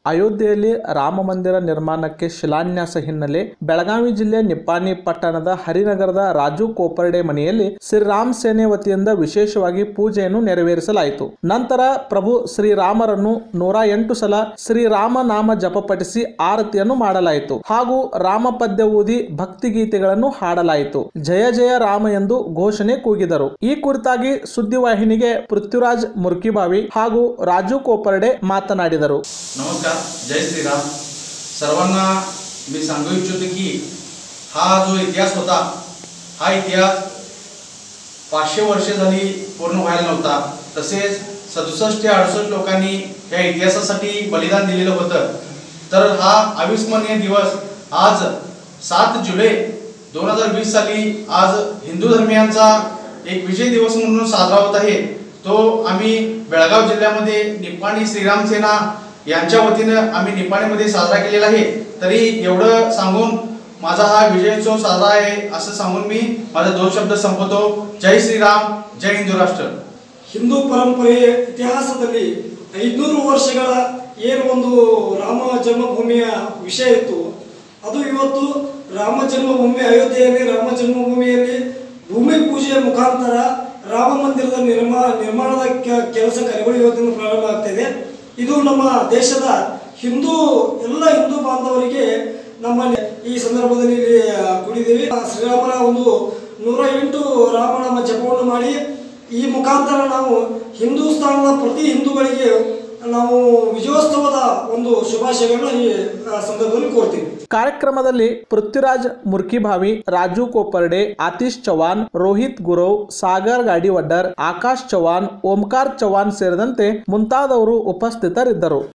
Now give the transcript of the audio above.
ಅಯೋಧ್ಯೆಯಲ್ಲಿ ರಾಮ ಮಂದಿರ ನಿರ್ಮಾಣಕ್ಕೆ ಶಿಲಾನ್ಯಾಸ ಹಿನ್ನೆಲೆ ಬೆಳಗಾವಿ ಜಿಲ್ಲೆ ನಿಪ್ಪಾಣಿ ಪಟ್ಟಣದ ಹರಿನಗರದ ರಾಜು ಕೋಪರ್ಡೆ ಮನೆಯಲ್ಲಿ ಶ್ರೀರಾಮ್ ಸೇನೆ ವತಿಯಿಂದ ವಿಶೇಷವಾಗಿ ಪೂಜೆಯನ್ನು ನೆರವೇರಿಸಲಾಯಿತು ನಂತರ ಪ್ರಭು ಶ್ರೀರಾಮರನ್ನು ನೂರ ಎಂಟು ಸಲ ಶ್ರೀರಾಮ ನಾಮ ಜಪಪಡಿಸಿ ಆರತಿಯನ್ನು ಮಾಡಲಾಯಿತು ಹಾಗೂ ರಾಮ ಪದ್ಯ ಓದಿ ಭಕ್ತಿಗೀತೆಗಳನ್ನು ಹಾಡಲಾಯಿತು ಜಯ ಜಯ ರಾಮ ಎಂದು ಘೋಷಣೆ ಕೂಗಿದರು ಈ ಕುರಿತಾಗಿ ಸುದ್ದಿವಾಹಿನಿಗೆ ಪೃಥ್ವಿರಾಜ್ ಮುರ್ಕಿಬಾವಿ ಹಾಗೂ ರಾಜು ಕೋಪರ್ಡೆ ಮಾತನಾಡಿದರು नमस्कार जय श्रीराम सर्वांना मी सांगू इच्छितो की हा जो इतिहास होता हा इतिहास पाचशे वर्षे झाली पूर्ण व्हायला नव्हता तसेच सदुसष्ट ते अडुसष्ट लोकांनी या इतिहासासाठी बलिदान दिलेलं होतं तर हा अविस्मरणीय दिवस आज सात जुलै दोन हजार वीस साली आज हिंदू धर्मियांचा एक विजय दिवस म्हणून साजरा होत आहे तो आम्ही बेळगाव जिल्ह्यामध्ये निप्पाणी श्रीराम सेना यांच्या वतीनं आम्ही निपाणीमध्ये साजरा केलेला आहे तरी एवढं सांगून माझा हा विजयोत्सव साजरा आहे असं सांगून मी माझे दोन शब्द संपवतो जय श्रीराम जय हिंदू राष्ट्र ಹಿಂದೂ ಪರಂಪರೆಯ ಇತಿಹಾಸದಲ್ಲಿ ಐದುನೂರು ವರ್ಷಗಳ ಏನು ಒಂದು ರಾಮ ಜನ್ಮಭೂಮಿಯ ವಿಷಯ ಇತ್ತು ಅದು ಇವತ್ತು ರಾಮ ಜನ್ಮಭೂಮಿ ಅಯೋಧ್ಯೆಯಲ್ಲಿ ರಾಮ ಜನ್ಮಭೂಮಿಯಲ್ಲಿ ಭೂಮಿ ಪೂಜೆಯ ಮುಖಾಂತರ ರಾಮ ಮಂದಿರದ ನಿರ್ಮಾ ನಿರ್ಮಾಣದ ಕೆ- ಕೆಲಸ ಕಾರ್ಯಗಳು ಇವತ್ತಿನ ಪ್ರಾರಂಭ ಆಗ್ತಾ ಇದೆ ಇದು ನಮ್ಮ ದೇಶದ ಹಿಂದೂ ಎಲ್ಲ ಹಿಂದೂ ಬಾಂಧವರಿಗೆ ನಮ್ಮ ಈ ಸಂದರ್ಭದಲ್ಲಿ ಇಲ್ಲಿ ಕುಡಿದೀವಿ ಶ್ರೀರಾಮನ ಒಂದು ನೂರ ಎಂಟು ರಾಮನಾಮ ಜಪವನ್ನು ಮಾಡಿ ಈ ಮುಖಾಂತರ ನಾವು ಹಿಂದೂಸ್ತಾನದ ಪ್ರತಿ ಹಿಂದೂಗಳಿಗೆ ನಾವು ವಿಜಯೋತ್ಸವದ ಒಂದು ಶುಭಾಶಯಗಳನ್ನ ಈ ಆ, ಸಂದರ್ಭದಲ್ಲಿ ಕೋರ್ತೀವಿ ಕಾರ್ಯಕ್ರಮದಲ್ಲಿ ಪೃಥ್ವಿರಾಜ್ ಮುರ್ಕಿಭಾವಿ ರಾಜು ಕೋಪರ್ಡೆ ಆತೀಶ್ ಚವಾನ್ ರೋಹಿತ್ ಗುರವ್ ಸಾಗರ್ ಗಾಡಿವಡ್ಡರ್ ಆಕಾಶ್ ಚವಾನ್ ಓಂಕಾರ್ ಚವಾನ್ ಸೇರಿದಂತೆ ಮುಂತಾದವರು ಉಪಸ್ಥಿತರಿದ್ದರು